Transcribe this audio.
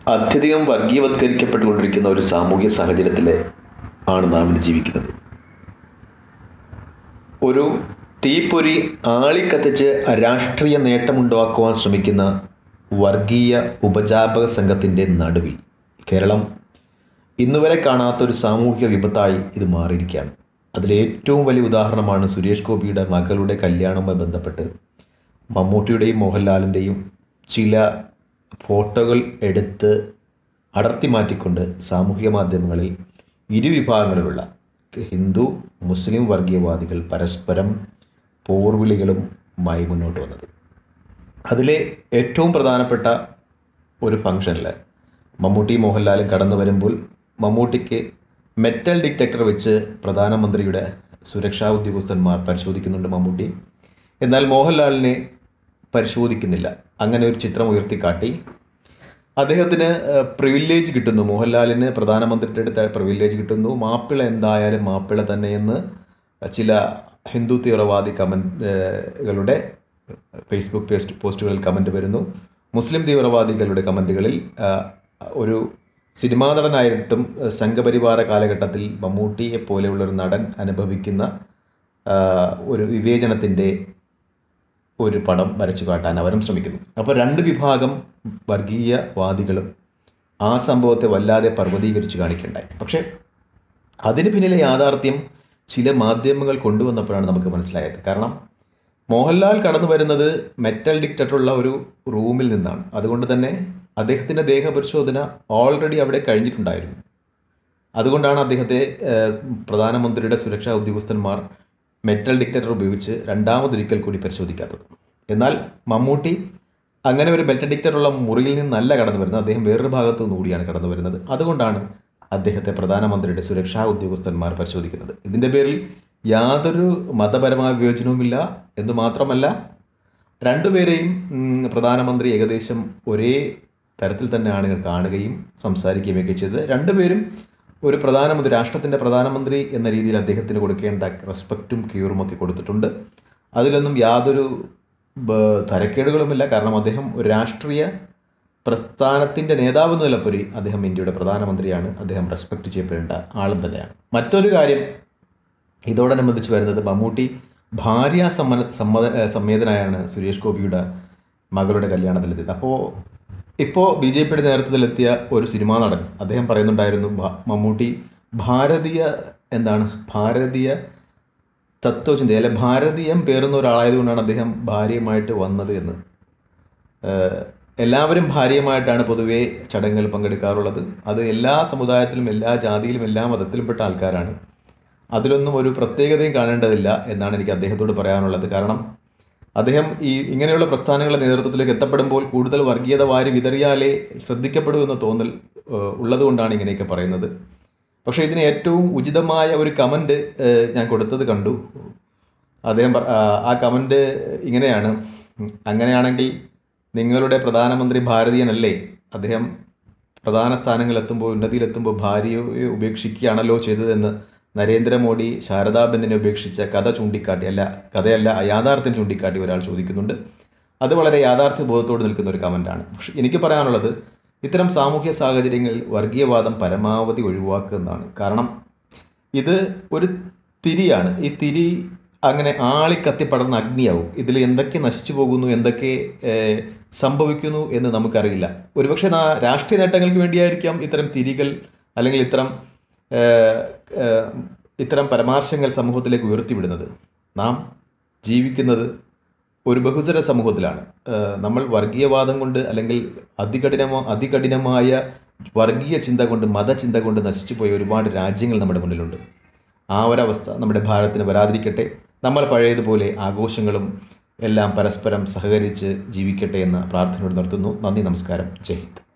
അത്യധികം വർഗീയവത്കരിക്കപ്പെട്ടുകൊണ്ടിരിക്കുന്ന ഒരു സാമൂഹ്യ സാഹചര്യത്തിൽ ആണ് നാം ഇന്ന് ജീവിക്കുന്നത് ഒരു തീപ്പൊരി ആളിക്കത്തിച്ച് രാഷ്ട്രീയ നേട്ടമുണ്ടാക്കുവാൻ ശ്രമിക്കുന്ന വർഗീയ ഉപജാപക സംഘത്തിൻ്റെ നടുവിൽ കേരളം ഇന്നുവരെ കാണാത്ത ഒരു സാമൂഹിക വിപത്തായി ഇത് മാറിയിരിക്കുകയാണ് അതിലേറ്റവും വലിയ ഉദാഹരണമാണ് സുരേഷ് ഗോപിയുടെ മകളുടെ കല്യാണവുമായി ബന്ധപ്പെട്ട് മമ്മൂട്ടിയുടെയും മോഹൻലാലിൻ്റെയും ചില ഫോട്ടോകൾ എടുത്ത് അടർത്തി മാറ്റിക്കൊണ്ട് സാമൂഹിക മാധ്യമങ്ങളിൽ ഇരുവിഭാഗങ്ങളിലുള്ള ഹിന്ദു മുസ്ലിം വർഗീയവാദികൾ പരസ്പരം പോർവിളികളുമായി മുന്നോട്ട് വന്നത് അതിലെ ഏറ്റവും പ്രധാനപ്പെട്ട ഒരു ഫംഗ്ഷനിൽ മമ്മൂട്ടി മോഹൻലാലും കടന്നു വരുമ്പോൾ മമ്മൂട്ടിക്ക് മെറ്റൽ ഡിറ്റക്ടർ വെച്ച് പ്രധാനമന്ത്രിയുടെ സുരക്ഷാ ഉദ്യോഗസ്ഥന്മാർ പരിശോധിക്കുന്നുണ്ട് മമ്മൂട്ടി എന്നാൽ മോഹൻലാലിനെ പരിശോധിക്കുന്നില്ല അങ്ങനെ ഒരു ചിത്രം ഉയർത്തിക്കാട്ടി അദ്ദേഹത്തിന് പ്രിവില്ലേജ് കിട്ടുന്നു മോഹൻലാലിന് പ്രധാനമന്ത്രിയുടെ അടുത്ത് പ്രിവില്ലേജ് കിട്ടുന്നു മാപ്പിള എന്തായാലും മാപ്പിള തന്നെയെന്ന് ചില ഹിന്ദു തീവ്രവാദി കമൻറ്റുകളുടെ ഫേസ്ബുക്ക് പോസ്റ്റ് പോസ്റ്റുകളിൽ കമൻറ്റ് വരുന്നു മുസ്ലിം തീവ്രവാദികളുടെ കമൻറ്റുകളിൽ ഒരു സിനിമാ നടനായിട്ടും സംഘപരിവാര കാലഘട്ടത്തിൽ മമ്മൂട്ടിയെ പോലെയുള്ള ഒരു നടൻ അനുഭവിക്കുന്ന ഒരു വിവേചനത്തിൻ്റെ ഒരു പടം വരച്ചു കാട്ടാൻ അവരും ശ്രമിക്കുന്നു അപ്പോൾ രണ്ട് വിഭാഗം വർഗീയവാദികളും ആ സംഭവത്തെ വല്ലാതെ പർവ്വതീകരിച്ച് കാണിക്കുകയുണ്ടായി പക്ഷേ അതിന് പിന്നിലെ യാഥാർത്ഥ്യം ചില മാധ്യമങ്ങൾ കൊണ്ടുവന്നപ്പോഴാണ് നമുക്ക് മനസ്സിലായത് കാരണം മോഹൻലാൽ കടന്നു വരുന്നത് മെറ്റൽ ഡിക്റ്ററുള്ള ഒരു റൂമിൽ നിന്നാണ് അതുകൊണ്ട് തന്നെ അദ്ദേഹത്തിൻ്റെ ദേഹപരിശോധന ഓൾറെഡി അവിടെ കഴിഞ്ഞിട്ടുണ്ടായിരുന്നു അതുകൊണ്ടാണ് അദ്ദേഹത്തെ പ്രധാനമന്ത്രിയുടെ സുരക്ഷാ ഉദ്യോഗസ്ഥന്മാർ മെറ്റൽ ഡിക്റ്റർ ഉപയോഗിച്ച് രണ്ടാമതൊരിക്കൽ കൂടി പരിശോധിക്കാത്തത് എന്നാൽ മമ്മൂട്ടി അങ്ങനെ ഒരു മെറ്റൽ ഡിക്റ്ററുള്ള മുറിയിൽ നിന്നല്ല കടന്നു വരുന്നത് അദ്ദേഹം വേറൊരു ഭാഗത്തു നിന്നുകൂടിയാണ് കടന്നു വരുന്നത് അതുകൊണ്ടാണ് അദ്ദേഹത്തെ പ്രധാനമന്ത്രിയുടെ സുരക്ഷാ ഉദ്യോഗസ്ഥന്മാർ പരിശോധിക്കുന്നത് ഇതിൻ്റെ പേരിൽ യാതൊരു മതപരമായ വിവേചനവുമില്ല എന്ന് മാത്രമല്ല രണ്ടുപേരെയും പ്രധാനമന്ത്രി ഏകദേശം ഒരേ തരത്തിൽ തന്നെയാണ് കാണുകയും സംസാരിക്കുകയൊക്കെ ചെയ്തത് രണ്ടുപേരും ഒരു പ്രധാനമന്ത്രി രാഷ്ട്രത്തിൻ്റെ പ്രധാനമന്ത്രി എന്ന രീതിയിൽ അദ്ദേഹത്തിന് കൊടുക്കേണ്ട റെസ്പെക്റ്റും ക്യൂറും ഒക്കെ കൊടുത്തിട്ടുണ്ട് അതിലൊന്നും യാതൊരു തരക്കേടുകളുമില്ല കാരണം അദ്ദേഹം ഒരു രാഷ്ട്രീയ പ്രസ്ഥാനത്തിൻ്റെ നേതാവ് എന്ന നിലപ്പൊരി അദ്ദേഹം ഇന്ത്യയുടെ പ്രധാനമന്ത്രിയാണ് അദ്ദേഹം റെസ്പെക്റ്റ് ചെയ്യപ്പെടേണ്ട ആളും തന്നെയാണ് മറ്റൊരു കാര്യം ഇതോടനുബന്ധിച്ച് വരുന്നത് മമ്മൂട്ടി ഭാര്യ സമ്മത സമ്മത സമ്മേതനായാണ് സുരേഷ് ഗോപിയുടെ മകളുടെ കല്യാണത്തിലെത്തിയത് അപ്പോൾ ഇപ്പോൾ ബി ജെ പിയുടെ നേതൃത്വത്തിലെത്തിയ ഒരു സിനിമാ നടൻ അദ്ദേഹം പറയുന്നുണ്ടായിരുന്നു മമ്മൂട്ടി ഭാരതീയ എന്താണ് ഭാരതീയ തത്വചിന്ത അല്ലെ ഭാരതീയം പേറുന്ന ഒരാളായതുകൊണ്ടാണ് അദ്ദേഹം ഭാര്യയുമായിട്ട് വന്നത് എന്ന് എല്ലാവരും ഭാര്യയുമായിട്ടാണ് പൊതുവേ ചടങ്ങുകൾ പങ്കെടുക്കാറുള്ളത് അത് എല്ലാ സമുദായത്തിലും എല്ലാ ജാതിയിലും എല്ലാ മതത്തിലുംപ്പെട്ട ആൾക്കാരാണ് അതിലൊന്നും ഒരു പ്രത്യേകതയും കാണേണ്ടതില്ല എന്നാണ് എനിക്ക് അദ്ദേഹത്തോട് പറയാനുള്ളത് കാരണം അദ്ദേഹം ഈ ഇങ്ങനെയുള്ള പ്രസ്ഥാനങ്ങളുടെ നേതൃത്വത്തിലേക്ക് എത്തപ്പെടുമ്പോൾ കൂടുതൽ വർഗീയത വാരി വിതറിയാലേ ശ്രദ്ധിക്കപ്പെടുമെന്ന തോന്നൽ ഉള്ളതുകൊണ്ടാണ് ഇങ്ങനെയൊക്കെ പറയുന്നത് പക്ഷേ ഇതിന് ഏറ്റവും ഉചിതമായ ഒരു കമൻറ്റ് ഞാൻ കൊടുത്തത് കണ്ടു അദ്ദേഹം ആ കമൻറ്റ് ഇങ്ങനെയാണ് അങ്ങനെയാണെങ്കിൽ നിങ്ങളുടെ പ്രധാനമന്ത്രി ഭാരതീയനല്ലേ അദ്ദേഹം പ്രധാന സ്ഥാനങ്ങളിലെത്തുമ്പോൾ ഉന്നതിയിലെത്തുമ്പോൾ ഭാര്യയെ ഉപേക്ഷിക്കുകയാണല്ലോ ചെയ്തതെന്ന് നരേന്ദ്രമോദി ശാരദാബെന്നിനെ ഉപേക്ഷിച്ച കഥ ചൂണ്ടിക്കാട്ടി അല്ല കഥയല്ല യാഥാർത്ഥ്യം ചൂണ്ടിക്കാട്ടി ഒരാൾ ചോദിക്കുന്നുണ്ട് അത് വളരെ യാഥാർത്ഥ്യ ബോധത്തോട് നിൽക്കുന്ന ഒരു കമൻറ്റാണ് പക്ഷെ എനിക്ക് പറയാനുള്ളത് ഇത്തരം സാമൂഹ്യ സാഹചര്യങ്ങളിൽ വർഗീയവാദം പരമാവധി ഒഴിവാക്കുക എന്നാണ് കാരണം ഇത് ഒരു തിരിയാണ് ഈ തിരി അങ്ങനെ ആളിക്കത്തിപ്പടർന്ന അഗ്നിയാവും ഇതിൽ എന്തൊക്കെ നശിച്ചു പോകുന്നു എന്തൊക്കെ സംഭവിക്കുന്നു എന്ന് നമുക്കറിയില്ല ഒരുപക്ഷെ രാഷ്ട്രീയ നേട്ടങ്ങൾക്ക് വേണ്ടിയായിരിക്കാം ഇത്തരം തിരികൾ അല്ലെങ്കിൽ ഇത്തരം ഇത്തരം പരാമർശങ്ങൾ സമൂഹത്തിലേക്ക് ഉയർത്തിവിടുന്നത് നാം ജീവിക്കുന്നത് ഒരു ബഹുജന സമൂഹത്തിലാണ് നമ്മൾ വർഗീയവാദം കൊണ്ട് അല്ലെങ്കിൽ അതികഠിനമോ അതികഠിനമായ വർഗീയ ചിന്ത കൊണ്ട് മതചിന്ത കൊണ്ട് നശിച്ചു പോയ ഒരുപാട് രാജ്യങ്ങൾ നമ്മുടെ മുന്നിലുണ്ട് ആ ഒരവസ്ഥ നമ്മുടെ ഭാരതത്തിന് വരാതിരിക്കട്ടെ നമ്മൾ പഴയതുപോലെ ആഘോഷങ്ങളും എല്ലാം പരസ്പരം സഹകരിച്ച് ജീവിക്കട്ടെ എന്ന പ്രാർത്ഥനയോട് നിർത്തുന്നു നന്ദി നമസ്കാരം ജയ് ഹിന്ദ്